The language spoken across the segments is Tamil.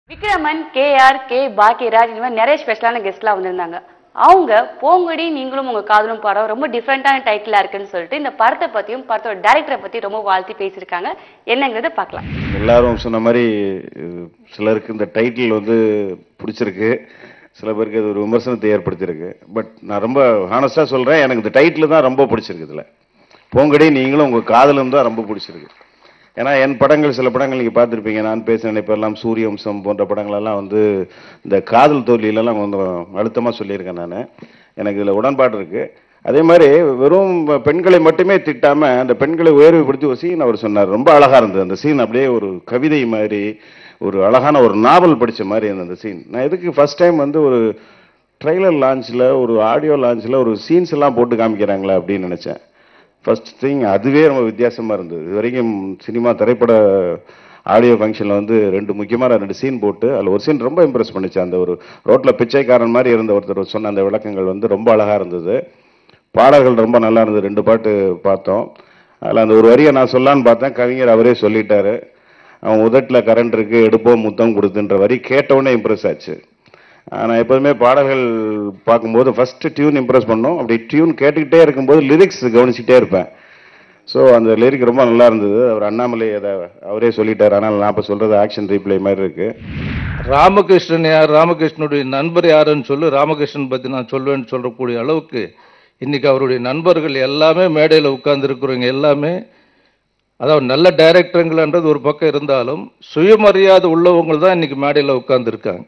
விக்ரமன் கேஆர் கே பாக்கியராஜ் இந்த மாதிரி நிறைய ஸ்பெஷலான கெஸ்ட்லாம் வந்திருந்தாங்க அவங்க போங்கடி நீங்களும் உங்க காதலும் படம் ரொம்ப டிஃப்ரெண்டான டைட்டிலா இருக்குன்னு சொல்லிட்டு இந்த படத்தை பத்தியும் படத்தோட டைரக்டரை பத்தி ரொம்ப வாழ்த்தி பேசியிருக்காங்க என்னங்கிறத பார்க்கலாம் எல்லாரும் சொன்ன மாதிரி அஹ், சிலருக்கு இந்த டைட்டில் வந்து பிடிச்சிருக்கு சில பேருக்கு அது ஒரு விமர்சனத்தை ஏற்படுத்தியிருக்கு பட் நான் ரொம்ப ஹானஸ்டாக சொல்கிறேன் எனக்கு இந்த டைட்டில் தான் ரொம்ப பிடிச்சிருக்கு இதில் போங்கடி நீங்களும் உங்கள் காதலும் தான் ரொம்ப பிடிச்சிருக்கு ஏன்னா என் படங்கள் சில படங்கள் நீங்கள் பார்த்துருப்பீங்க நான் பேச நினைப்பெல்லாம் சூரியவம்சம் போன்ற படங்களெல்லாம் வந்து இந்த காதல் தோல்வியிலலாம் கொஞ்சம் அழுத்தமாக சொல்லியிருக்கேன் நான் எனக்கு இதில் உடன்பாடு இருக்குது அதே மாதிரி வெறும் பெண்களை மட்டுமே திட்டாம அந்த பெண்களை உயர்வுபடுத்தி ஒரு சீன் அவர் சொன்னார் ரொம்ப அழகா இருந்தது அந்த சீன் அப்படியே ஒரு கவிதை மாதிரி ஒரு அழகான ஒரு நாவல் படிச்ச மாதிரி இருந்தது அந்த சீன் நான் எதுக்கு ஃபர்ஸ்ட் டைம் வந்து ஒரு ட்ரெய்லர் லான்ச்சில் ஒரு ஆடியோ லான்ச்சில் ஒரு சீன்ஸ் எல்லாம் போட்டு காமிக்கிறாங்களா அப்படின்னு நினச்சேன் ஃபர்ஸ்ட் திங் அதுவே ரொம்ப வித்தியாசமா இருந்தது இது வரைக்கும் சினிமா திரைப்பட ஆடியோ ஃபங்க்ஷனில் வந்து ரெண்டு முக்கியமான ரெண்டு சீன் போட்டு அதில் ஒரு சீன் ரொம்ப இம்ப்ரெஸ் பண்ணுச்சு அந்த ஒரு ரோட்டில் பிச்சைக்காரன் மாதிரி இருந்த ஒருத்தர் சொன்ன அந்த விளக்கங்கள் வந்து ரொம்ப அழகாக இருந்தது பாடல்கள் ரொம்ப நல்லா இருந்தது ரெண்டு பாட்டு பார்த்தோம் அதில் அந்த ஒரு வரியை நான் சொல்லலான்னு பார்த்தேன் கவிஞர் அவரே சொல்லிட்டாரு அவன் உதட்டில் கரண்ட் இருக்கு எடுப்போம் முத்தம் கொடுத்துன்ற வரி கேட்டவுடனே இம்ப்ரெஸ் ஆச்சு நான் எப்போதுமே பாடல்கள் பார்க்கும்போது ஃபர்ஸ்ட் டியூன் இம்ப்ரெஸ் பண்ணோம் அப்படி டியூன் கேட்டுக்கிட்டே இருக்கும்போது லிரிக்ஸ் கவனிச்சுட்டே இருப்பேன் ஸோ அந்த லிரிக் ரொம்ப நல்லா இருந்தது அவர் அண்ணாமலை அதை அவரே சொல்லிட்டார் ஆனால் நான் இப்போ சொல்கிறது ஆக்ஷன் ரீப்ளே மாதிரி இருக்கு ராமகிருஷ்ணன் யார் ராமகிருஷ்ணனுடைய நண்பர் யாருன்னு சொல்லி ராமகிருஷ்ணன் பற்றி நான் சொல்வேன்னு சொல்லக்கூடிய அளவுக்கு இன்னைக்கு அவருடைய நண்பர்கள் எல்லாமே மேடையில் உட்கார்ந்துருக்கிறவங்க எல்லாமே அதாவது நல்ல டைரக்டருங்கள்ன்றது ஒரு பக்கம் இருந்தாலும் சுயமரியாதை உள்ளவங்க தான் இன்னைக்கு மேடையில் உட்கார்ந்துருக்காங்க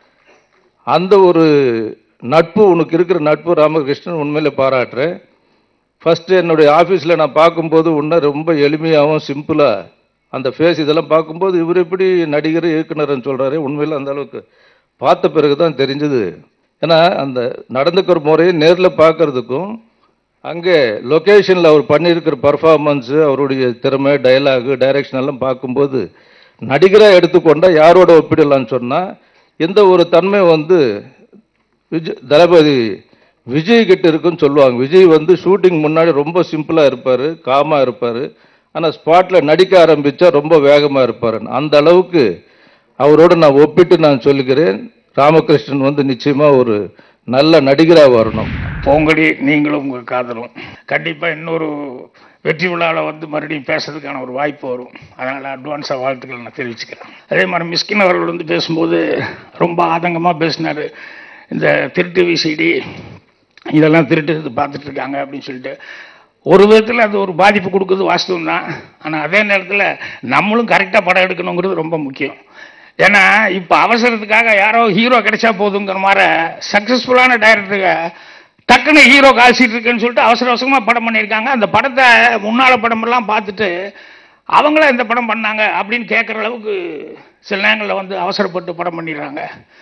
அந்த ஒரு நட்பு உனக்கு இருக்கிற நட்பு ராமகிருஷ்ணன் உண்மையில பாராட்டுறேன் ஃபஸ்ட்டு என்னுடைய ஆஃபீஸில் நான் பார்க்கும்போது உன்ன ரொம்ப எளிமையாகவும் சிம்பிளாக அந்த ஃபேஸ் இதெல்லாம் பார்க்கும்போது இவர் எப்படி நடிகர் இயக்குனர்னு சொல்கிறாரு உண்மையில் அந்த அளவுக்கு பார்த்த பிறகு தான் தெரிஞ்சது ஏன்னா அந்த நடந்துக்கிற முறையை நேரில் பார்க்கறதுக்கும் அங்கே லொக்கேஷனில் அவர் பண்ணியிருக்கிற பர்ஃபார்மன்ஸு அவருடைய திறமை டயலாகு டைரக்ஷன் எல்லாம் பார்க்கும்போது நடிகராக எடுத்துக்கொண்டா யாரோட ஒப்பிடலாம்னு சொன்னால் எந்த ஒரு தன்மை வந்து விஜய் தளபதி விஜய் கிட்ட இருக்குன்னு சொல்லுவாங்க விஜய் வந்து ஷூட்டிங் முன்னாடி ரொம்ப சிம்பிளாக இருப்பார் காமாக இருப்பார் ஆனால் ஸ்பாட்டில் நடிக்க ஆரம்பித்தா ரொம்ப வேகமாக இருப்பார் அந்த அளவுக்கு அவரோட நான் ஒப்பிட்டு நான் சொல்லுகிறேன் ராமகிருஷ்ணன் வந்து நிச்சயமாக ஒரு நல்ல நடிகராக வரணும் போங்கடி நீங்களும் உங்கள் காதலும் கண்டிப்பாக இன்னொரு வெற்றி விழாவில் வந்து மறுபடியும் பேசுறதுக்கான ஒரு வாய்ப்பு வரும் அதனால் அட்வான்ஸாக வாழ்த்துக்கள் நான் தெரிவிச்சுக்கிறேன் அதே மாதிரி மிஸ்கின் அவர்கள் வந்து பேசும்போது ரொம்ப ஆதங்கமாக பேசினார் இந்த திருட்டு விசிடி இதெல்லாம் திருட்டு பார்த்துட்டு இருக்காங்க அப்படின்னு சொல்லிட்டு ஒரு விதத்தில் அது ஒரு பாதிப்பு கொடுக்குறது வாஸ்தவம் தான் ஆனால் அதே நேரத்தில் நம்மளும் கரெக்டாக படம் எடுக்கணுங்கிறது ரொம்ப முக்கியம் ஏன்னா இப்போ அவசரத்துக்காக யாரோ ஹீரோ கிடைச்சா போதுங்கிற மாதிரி சக்ஸஸ்ஃபுல்லான டைரக்டருங்க டக்குன்னு ஹீரோ காசிட்டு இருக்குன்னு சொல்லிட்டு அவசர அவசரமாக படம் பண்ணியிருக்காங்க அந்த படத்தை முன்னால படமெல்லாம் பார்த்துட்டு அவங்கள இந்த படம் பண்ணாங்க அப்படின்னு கேட்குற அளவுக்கு சில நேரங்களில் வந்து அவசரப்பட்டு படம் பண்ணிடுறாங்க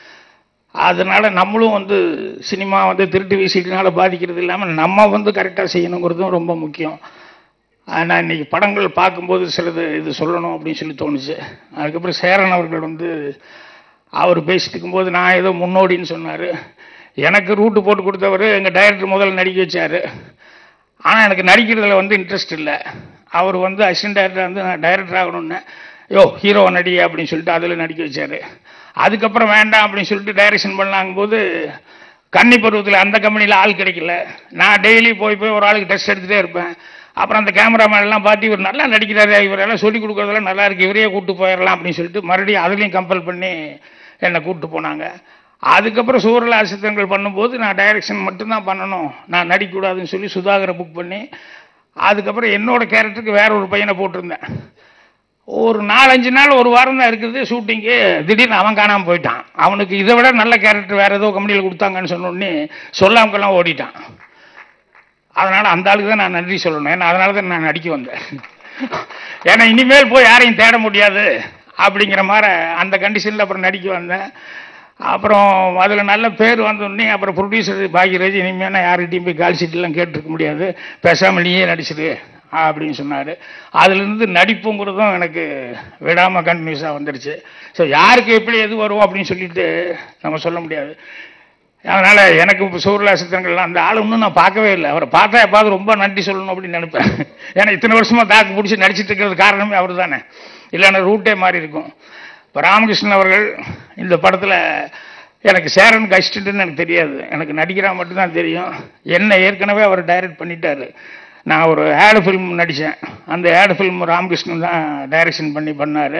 அதனால நம்மளும் வந்து சினிமா வந்து திருட்டு வீசிட்டுனால பாதிக்கிறது இல்லாமல் நம்ம வந்து கரெக்டாக செய்யணுங்கிறதும் ரொம்ப முக்கியம் ஆனால் இன்னைக்கு படங்கள் பார்க்கும்போது சிலது இது சொல்லணும் அப்படின்னு சொல்லி தோணுச்சு அதுக்கப்புறம் சேரன் அவர்கள் வந்து அவர் பேசிட்டு இருக்கும்போது நான் ஏதோ முன்னோடின்னு சொன்னார் எனக்கு ரூட்டு போட்டு கொடுத்தவர் எங்கள் டைரக்டர் முதல்ல நடிக்க வச்சார் ஆனால் எனக்கு நடிக்கிறதுல வந்து இன்ட்ரெஸ்ட் இல்லை அவர் வந்து அசிஸ்டன்ட் டைரக்டர் வந்து நான் டைரக்டர் ஆகணும்னு யோ ஹீரோ நடி அப்படின்னு சொல்லிட்டு அதில் நடிக்க வச்சார் அதுக்கப்புறம் வேண்டாம் அப்படின்னு சொல்லிட்டு டைரக்ஷன் பண்ணாங்கும்போது கன்னி பருவத்தில் அந்த கம்பெனியில் ஆள் கிடைக்கல நான் டெய்லி போய் போய் ஒரு ஆளுக்கு டெஸ்ட் எடுத்துகிட்டே இருப்பேன் அப்புறம் அந்த கேமராமேன் எல்லாம் பார்த்து இவர் நல்லா நடிக்கிறாரு இவரெல்லாம் சொல்லி கொடுக்குறதெல்லாம் நல்லா இருக்கு இவரையே கூப்பிட்டு போயிடலாம் அப்படின்னு சொல்லிட்டு மறுபடியும் அதுலேயும் கம்பல் பண்ணி என்னை கூப்பிட்டு போனாங்க அதுக்கப்புறம் சூரல அசித்தங்கள் பண்ணும்போது நான் டைரக்ஷன் மட்டும்தான் பண்ணணும் நான் நடிக்கக்கூடாதுன்னு சொல்லி சுதாகரை புக் பண்ணி அதுக்கப்புறம் என்னோட கேரக்டருக்கு வேற ஒரு பையனை போட்டிருந்தேன் ஒரு நாலஞ்சு நாள் ஒரு வாரம் தான் இருக்குது ஷூட்டிங்கு திடீர்னு அவன் காணாமல் போயிட்டான் அவனுக்கு இதை விட நல்ல கேரக்டர் வேற ஏதோ கம்பெனியில் கொடுத்தாங்கன்னு சொன்னோடனே சொல்லாமக்கெல்லாம் ஓடிட்டான் அதனால அந்த ஆளுக்கு தான் நான் நன்றி சொல்லணும் ஏன்னா அதனால தான் நான் நடிக்க வந்தேன் ஏன்னா இனிமேல் போய் யாரையும் தேட முடியாது அப்படிங்கிற மாதிரி அந்த கண்டிஷனில் அப்புறம் நடிக்க வந்தேன் அப்புறம் அதில் நல்ல பேர் வந்தோடனே அப்புறம் ப்ரொடியூசர் பாக்யராஜ் இனிமேல் நான் யார்கிட்டையும் போய் கால் சீட்லாம் கேட்டிருக்க முடியாது பேசாமல் நீயே நடிச்சிடு அப்படின்னு சொன்னார் அதுலேருந்து நடிப்புங்கிறதும் எனக்கு விடாமல் கண்டினியூஸாக வந்துடுச்சு ஸோ யாருக்கு எப்படி எது வரும் அப்படின்னு சொல்லிட்டு நம்ம சொல்ல முடியாது அதனால் எனக்கு இப்போ சூர்லா சித்திரங்கள்லாம் அந்த ஆள் இன்னும் நான் பார்க்கவே இல்லை அவரை பார்த்தா எப்பாவது ரொம்ப நன்றி சொல்லணும் அப்படின்னு நினைப்பேன் ஏன்னா இத்தனை வருஷமாக தாக்கு பிடிச்சி நடிச்சிட்டு இருக்கிறது காரணமே அவர் தானே இல்லைன்னா ரூட்டே மாறி இருக்கும் இப்போ ராமகிருஷ்ணன் அவர்கள் இந்த படத்தில் எனக்கு சேரனுக்கு அசிஸ்டன்ட்னு எனக்கு தெரியாது எனக்கு நடிக்கிறா மட்டும்தான் தெரியும் என்ன ஏற்கனவே அவர் டைரக்ட் பண்ணிட்டாரு நான் ஒரு ஆடு ஃபில்ம் நடித்தேன் அந்த ஆடு ஃபில்ம் ராமகிருஷ்ணன் தான் டைரக்ஷன் பண்ணி பண்ணார்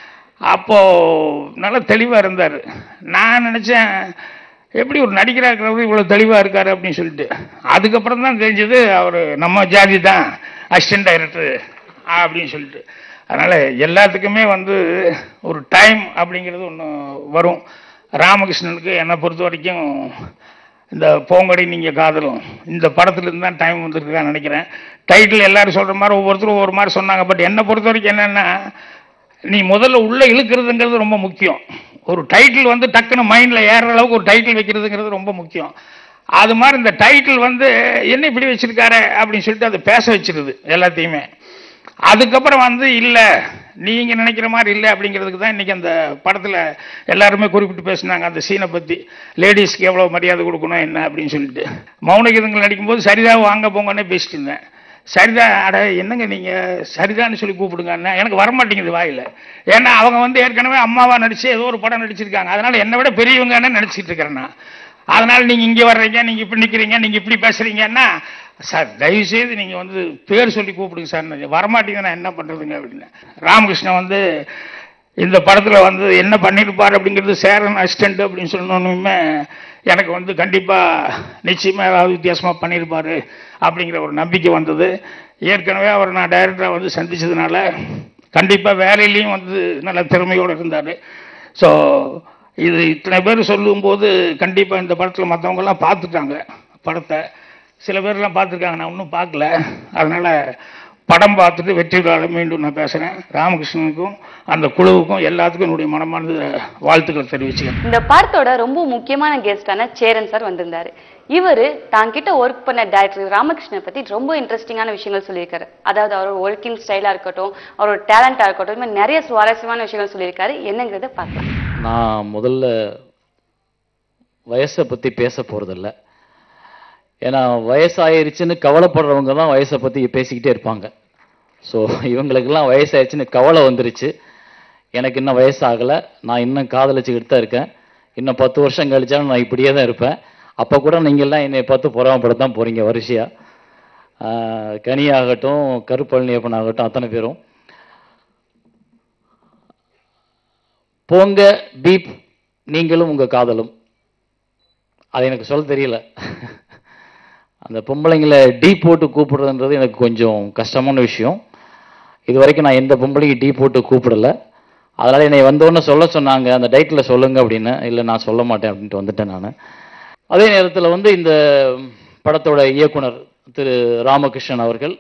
அப்போது நல்லா தெளிவாக இருந்தார் நான் நினச்சேன் எப்படி ஒரு நடிகராக இருக்கிறவர் இவ்வளோ தெளிவாக இருக்காரு அப்படின்னு சொல்லிட்டு அதுக்கப்புறம் தான் தெரிஞ்சது அவர் நம்ம ஜாதி தான் அசிஸ்டன்ட் டைரக்டர் அப்படின்னு சொல்லிட்டு அதனால் எல்லாத்துக்குமே வந்து ஒரு டைம் அப்படிங்கிறது ஒன்று வரும் ராமகிருஷ்ணனுக்கு என்னை பொறுத்த வரைக்கும் இந்த போங்கடி நீங்கள் காதலும் இந்த படத்துலேருந்து தான் டைம் வந்துருக்குதான் நினைக்கிறேன் டைட்டில் எல்லாரும் சொல்கிற மாதிரி ஒவ்வொருத்தரும் ஒவ்வொரு மாதிரி சொன்னாங்க பட் என்னை பொறுத்த வரைக்கும் என்னென்னா நீ முதல்ல உள்ளே இழுக்கிறதுங்கிறது ரொம்ப முக்கியம் ஒரு டைட்டில் வந்து டக்குன்னு மைண்டில் ஏறுற அளவுக்கு ஒரு டைட்டில் வைக்கிறதுங்கிறது ரொம்ப முக்கியம் அது மாதிரி இந்த டைட்டில் வந்து என்ன இப்படி வச்சிருக்காரு அப்படின்னு சொல்லிட்டு அதை பேச வச்சிருது எல்லாத்தையுமே அதுக்கப்புறம் வந்து இல்லை நீங்கள் நினைக்கிற மாதிரி இல்லை அப்படிங்கிறதுக்கு தான் இன்றைக்கி அந்த படத்தில் எல்லாருமே குறிப்பிட்டு பேசினாங்க அந்த சீனை பற்றி லேடிஸ்க்கு எவ்வளோ மரியாதை கொடுக்கணும் என்ன அப்படின்னு சொல்லிட்டு மௌனகீதங்கள் நடிக்கும்போது சரிதா வாங்க போங்கன்னே பேசிட்டு இருந்தேன் சரிதா அட என்னங்க நீங்கள் சரிதான்னு சொல்லி கூப்பிடுங்கன்னு எனக்கு வரமாட்டேங்குது வாயில் ஏன்னா அவங்க வந்து ஏற்கனவே அம்மாவா நடிச்சு ஏதோ ஒரு படம் நடிச்சிருக்காங்க அதனால என்னை விட பெரியவங்கன்னு நினச்சிட்டு இருக்கிறேன் நான் அதனால நீங்கள் இங்கே வர்றீங்க நீங்கள் இப்படி நிற்கிறீங்க நீங்கள் இப்படி பேசுறீங்கன்னா சார் தயவு செய்து நீங்கள் வந்து பேர் சொல்லி கூப்பிடுங்க சார் வரமாட்டீங்க நான் என்ன பண்ணுறதுங்க அப்படின்னு ராமகிருஷ்ணன் வந்து இந்த படத்தில் வந்து என்ன பண்ணியிருப்பார் அப்படிங்கிறது சேரன் அசிஸ்டண்ட் அப்படின்னு சொன்னோன்னுமே எனக்கு வந்து கண்டிப்பாக நிச்சயமாக ஏதாவது வித்தியாசமாக பண்ணியிருப்பார் அப்படிங்கிற ஒரு நம்பிக்கை வந்தது ஏற்கனவே அவர் நான் டைரக்டராக வந்து சந்திச்சதுனால கண்டிப்பாக வேலையிலையும் வந்து நல்ல திறமையோடு இருந்தார் ஸோ இது இத்தனை பேர் சொல்லும்போது கண்டிப்பாக இந்த படத்தில் மற்றவங்கெல்லாம் பார்த்துட்டாங்க படத்தை சில பேர்லாம் பார்த்துருக்காங்க நான் இன்னும் பார்க்கல அதனால் படம் பார்த்துட்டு வெற்றி விழாவில் மீண்டும் நான் பேசுகிறேன் ராமகிருஷ்ணனுக்கும் அந்த குழுவுக்கும் எல்லாத்துக்கும் என்னுடைய மனமார்ந்த வாழ்த்துக்கள் தெரிவிச்சுக்கிறேன் இந்த படத்தோட ரொம்ப முக்கியமான கெஸ்டான சேரன் சார் வந்திருந்தாரு இவரு தான் கிட்ட ஒர்க் பண்ண டைரக்டர் ராமகிருஷ்ணன் பத்தி ரொம்ப இன்ட்ரெஸ்டிங்கான விஷயங்கள் சொல்லியிருக்காரு அதாவது அவரோட ஒர்க்கிங் ஸ்டைலா இருக்கட்டும் அவரோட டேலண்டா இருக்கட்டும் இந்த மாதிரி நிறைய சுவாரஸ்யமான விஷயங்கள் சொல்லியிருக்காரு என்னங்கிறத பார்க்கலாம் நான் முதல்ல வயசை பற்றி பேச போகிறதில்ல ஏன்னா வயசாயிருச்சுன்னு கவலைப்படுறவங்க தான் வயசை பற்றி பேசிக்கிட்டே இருப்பாங்க ஸோ இவங்களுக்கெல்லாம் வயசாயிருச்சுன்னு கவலை வந்துருச்சு எனக்கு இன்னும் வயசாகலை நான் இன்னும் காதலிச்சுக்கிட்டு தான் இருக்கேன் இன்னும் பத்து வருஷம் கழிச்சாலும் நான் இப்படியே தான் இருப்பேன் அப்போ கூட நீங்கள்லாம் என்னை பார்த்து பொறாமப்பட தான் போகிறீங்க வரிசையாக கனியாகட்டும் கருப்பழனியப்பன் ஆகட்டும் அத்தனை பேரும் போங்க பீப் நீங்களும் உங்கள் காதலும் அது எனக்கு சொல்ல தெரியல அந்த பொம்பளைங்களை டீ போட்டு கூப்பிடுறதுன்றது எனக்கு கொஞ்சம் கஷ்டமான விஷயம் இது வரைக்கும் நான் எந்த பொம்பளைக்கு டீ போட்டு கூப்பிடல அதனால் என்னை வந்தோடனே சொல்ல சொன்னாங்க அந்த டைட்டில் சொல்லுங்க அப்படின்னு இல்லை நான் சொல்ல மாட்டேன் அப்படின்ட்டு வந்துட்டேன் நான் அதே நேரத்தில் வந்து இந்த படத்தோட இயக்குனர் திரு ராமகிருஷ்ணன் அவர்கள்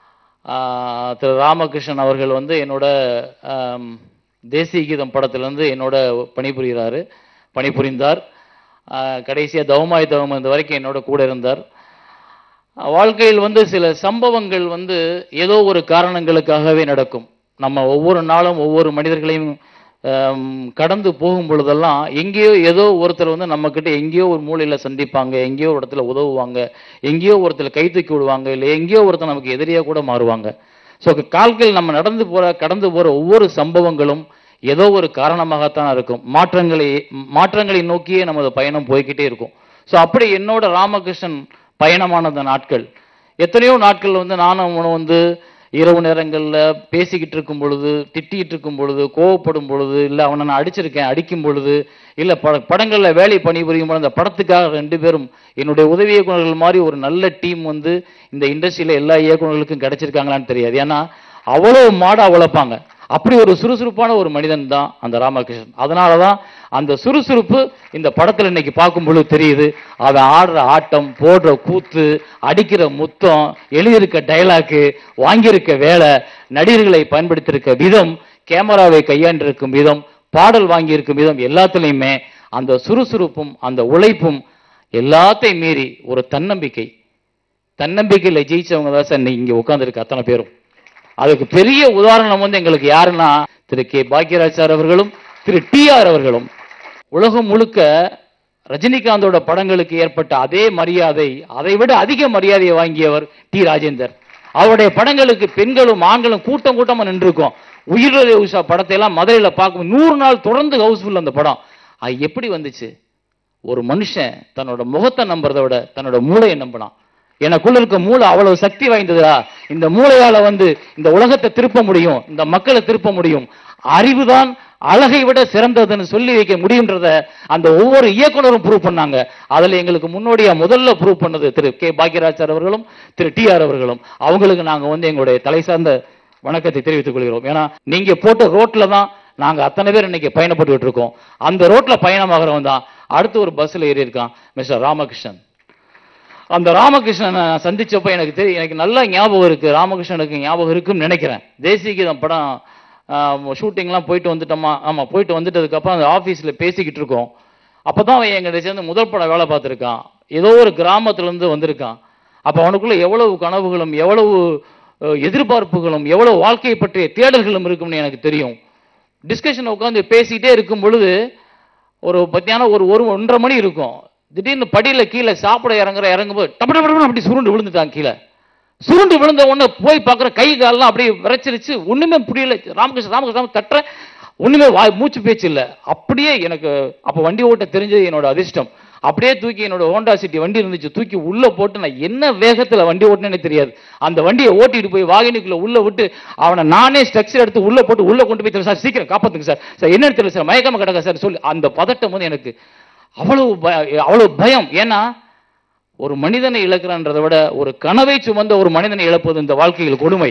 ஆஹ், திரு ராமகிருஷ்ணன் அவர்கள் வந்து என்னோட ஆம், தேசிய கீதம் படத்திலிருந்து என்னோட பணிபுரிகிறாரு பணிபுரிந்தார் கடைசியாக தவமாய் தவம் இந்த வரைக்கும் என்னோட கூட இருந்தார் அஹ், வாழ்க்கையில் வந்து சில சம்பவங்கள் வந்து ஏதோ ஒரு காரணங்களுக்காகவே நடக்கும் நம்ம ஒவ்வொரு நாளும் ஒவ்வொரு மனிதர்களையும் ஆம், கடந்து போகும் பொழுதெல்லாம் எங்கேயோ ஏதோ ஒருத்தர் வந்து நம்மக்கிட்ட எங்கேயோ ஒரு மூலையில் சந்திப்பாங்க எங்கேயோ ஒரு இடத்துல உதவுவாங்க எங்கேயோ ஒருத்தர் கை தூக்கி விடுவாங்க இல்லை எங்கேயோ ஒருத்தர் நமக்கு எதிரியாக கூட மாறுவாங்க ஸோ கால்கள் நம்ம நடந்து போகிற கடந்து போகிற ஒவ்வொரு சம்பவங்களும் ஏதோ ஒரு காரணமாகத்தான் இருக்கும் மாற்றங்களை மாற்றங்களை நோக்கியே நமது பயணம் போய்க்கிட்டே இருக்கும் ஸோ அப்படி என்னோட ராமகிருஷ்ணன் பயணமான அந்த நாட்கள் எத்தனையோ நாட்கள் வந்து நானும் அவனும் வந்து இரவு நேரங்களில் பேசிக்கிட்டு இருக்கும் பொழுது திட்டிக்கிட்டு இருக்கும் பொழுது கோவப்படும் பொழுது இல்லை அவனை நான் அடிச்சிருக்கேன் அடிக்கும் பொழுது இல்லை பட படங்களில் வேலை பணிபுரியும் பொழுது அந்த படத்துக்காக ரெண்டு பேரும் என்னுடைய உதவி இயக்குனர்கள் மாதிரி ஒரு நல்ல டீம் வந்து இந்த இண்டஸ்ட்ரியில் எல்லா இயக்குனர்களுக்கும் கிடைச்சிருக்காங்களான்னு தெரியாது ஏன்னா அவ்வளோ மாடா உழைப்பாங்க அப்படி ஒரு சுறுசுறுப்பான ஒரு மனிதன் தான் அந்த ராமகிருஷ்ணன் அதனால தான் அந்த சுறுசுறுப்பு இந்த படத்தில் இன்னைக்கு பார்க்கும் பொழுது தெரியுது அவன் ஆடுற ஆட்டம் போடுற கூத்து அடிக்கிற முத்தம் எழுதியிருக்க டைலாக்கு வாங்கியிருக்க வேலை நடிகர்களை பயன்படுத்தியிருக்க விதம் கேமராவை கையாண்டிருக்கும் விதம் பாடல் வாங்கியிருக்கும் விதம் எல்லாத்துலேயுமே அந்த சுறுசுறுப்பும் அந்த உழைப்பும் எல்லாத்தையும் மீறி ஒரு தன்னம்பிக்கை தன்னம்பிக்கையில் ஜெயிச்சவங்க தான் சார் இன்னைக்கு இங்கே உட்காந்துருக்கு அத்தனை பேரும் அதுக்கு பெரிய உதாரணம் வந்து எங்களுக்கு யாருன்னா திரு கே பாக்யராஜ் சார் அவர்களும் திரு டி ஆர் அவர்களும் உலகம் முழுக்க ரஜினிகாந்தோட படங்களுக்கு ஏற்பட்ட அதே மரியாதை அதை விட அதிக மரியாதையை வாங்கியவர் டி ராஜேந்தர் அவருடைய படங்களுக்கு பெண்களும் ஆண்களும் கூட்டம் கூட்டமா நின்றுருக்கோம் உயிரிழந்த உஷா படத்தை எல்லாம் மதுரையில் பார்க்கும் நூறு நாள் தொடர்ந்து ஹவுஸ்ஃபுல் அந்த படம் அது எப்படி வந்துச்சு ஒரு மனுஷன் தன்னோட முகத்தை நம்புறதை விட தன்னோட மூளையை நம்பினான் எனக்குள்ள இருக்க மூளை அவ்வளவு சக்தி வாய்ந்ததா இந்த மூளையால வந்து இந்த உலகத்தை திருப்ப முடியும் இந்த மக்களை திருப்ப முடியும் அறிவுதான் அழகை விட சிறந்ததுன்னு சொல்லி வைக்க முடியுன்றத அந்த ஒவ்வொரு இயக்குனரும் ப்ரூவ் பண்ணாங்க அதுல எங்களுக்கு முன்னோடியா முதல்ல ப்ரூவ் பண்ணது திரு கே பாக்யராஜ் சார் அவர்களும் திரு டி ஆர் அவர்களும் அவங்களுக்கு நாங்க வந்து எங்களுடைய தலை சார்ந்த வணக்கத்தை தெரிவித்துக் கொள்கிறோம் ஏன்னா நீங்க போட்ட ரோட்ல தான் நாங்க அத்தனை பேர் இன்னைக்கு பயணப்பட்டுக்கிட்டு இருக்கோம் அந்த ரோட்ல பயணமாகறவன் தான் அடுத்து ஒரு பஸ்ல ஏறி இருக்கான் மிஸ்டர் ராமகிருஷ்ணன் அந்த ராமகிருஷ்ணனை நான் சந்திச்சப்ப எனக்கு தெரியும் எனக்கு நல்ல ஞாபகம் இருக்கு ராமகிருஷ்ணனுக்கு ஞாபகம் இருக்குன்னு நினைக்கிறேன் தேசிய கீதம் படம் ஷூட்டிங்லாம் போயிட்டு வந்துட்டோமா ஆமா போயிட்டு வந்துட்டதுக்கு அப்புறம் அந்த ஆஃபீஸில் பேசிக்கிட்டு இருக்கோம் அப்பதான் அவன் எங்கிட்ட சேர்ந்து முதல் படம் வேலை பார்த்துருக்கான் ஏதோ ஒரு கிராமத்துல இருந்து வந்திருக்கான் அப்ப அவனுக்குள்ள எவ்வளவு கனவுகளும் எவ்வளவு அஹ், எதிர்பார்ப்புகளும் எவ்வளவு வாழ்க்கையை பற்றிய தேடல்களும் இருக்கும்னு எனக்கு தெரியும் டிஸ்கஷன் உட்காந்து பேசிக்கிட்டே இருக்கும் பொழுது ஒரு மத்தியானம் ஒரு ஒரு ஒன்றரை மணி இருக்கும் திடீர்னு படியில கீழே சாப்பிட இறங்குற இறங்கும்போது டப்பு டப்பு டப்புன்னு அப்படி சுருண்டு விழுந்துட்டான் கீழே சுருண்டு விழுந்த உடனே போய் பார்க்குற கை காலெல்லாம் அப்படியே விரைச்சிருச்சு ஒண்ணுமே புரியல ராமகிருஷ்ணன் ராமகிருஷ்ணன் தட்டுறேன் ஒண்ணுமே வாய் மூச்சு பேச்சு இல்லை அப்படியே எனக்கு அப்போ வண்டி ஓட்ட தெரிஞ்சது என்னோட அதிர்ஷ்டம் அப்படியே தூக்கி என்னோட ஹோண்டா சிட்டி வண்டி இருந்துச்சு தூக்கி உள்ள போட்டு நான் என்ன வேகத்துல வண்டி ஓட்டினேனே தெரியாது அந்த வண்டியை ஓட்டிட்டு போய் வாகினிக்குள்ள உள்ள விட்டு அவனை நானே ஸ்ட்ரக்சர் எடுத்து உள்ள போட்டு உள்ள கொண்டு போய் தரேன் சார் சீக்கிரம் காப்பாத்துங்க சார் சார் என்னன்னு தெரியல சார் மயக்காம கிடக்க சார் சொல்லி அந்த பதட்டம் வந்து எனக்கு அவ்வளவு பய- அவ்வளவு பயம் ஏன்னா ஒரு மனிதனை இழக்கிறான்றதை விட ஒரு கனவை சுமந்த ஒரு மனிதனை இழப்பது இந்த வாழ்க்கையில் கொடுமை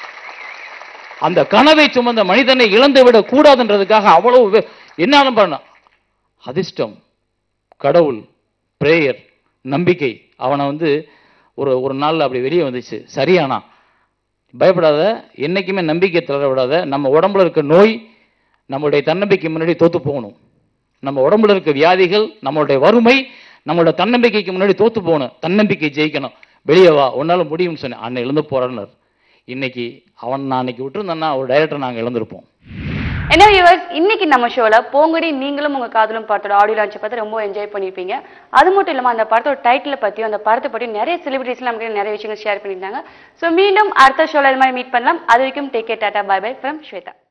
அந்த கனவை சுமந்த மனிதனை இழந்து விட கூடாதுன்றதுக்காக அவ்வளவு வே- என்னாலும் பண்ண அதிர்ஷ்டம் கடவுள் பிரேயர் நம்பிக்கை அவனை வந்து ஒரு ஒரு நாள்ல அப்படி வெளியே வந்துச்சு சரியானா பயப்படாத என்னைக்குமே நம்பிக்கை தளர விடாத நம்ம உடம்புல இருக்க நோய் நம்மளுடைய தன்னம்பிக்கை முன்னாடி தோத்து போகணும் நம்ம உடம்புல இருக்க வியாதிகள் நம்மளுடைய வறுமை நம்மளோட தன்னம்பிக்கைக்கு முன்னாடி தோத்து போகணும் தன்னம்பிக்கை ஜெயிக்கணும் வெளியே வா உன்னால முடியும்னு சொன்னேன் அன்னை இழந்து போறான்னு இன்னைக்கு அவன் நான் அன்னைக்கு விட்டுருந்தேன்னா ஒரு டைரக்டர் நாங்க இழந்திருப்போம் என்ன வியூவர்ஸ் இன்னைக்கு நம்ம ஷோல போங்கடி நீங்களும் உங்க காதலும் படத்தோட ஆடியோ லான்ச் பார்த்து ரொம்ப என்ஜாய் பண்ணிருப்பீங்க அது மட்டும் இல்லாம அந்த படத்தோட டைட்டில் பத்தியும் அந்த படத்தை பற்றியும் நிறைய செலிபிரிட்டிஸ் நமக்கு நிறைய விஷயங்கள் ஷேர் பண்ணியிருந்தாங்க ஸோ மீண்டும் அடுத்த ஷோல இது மாதிரி மீட் பண்ணலாம் அது வரைக்கும் take care tata bye bye from Shweta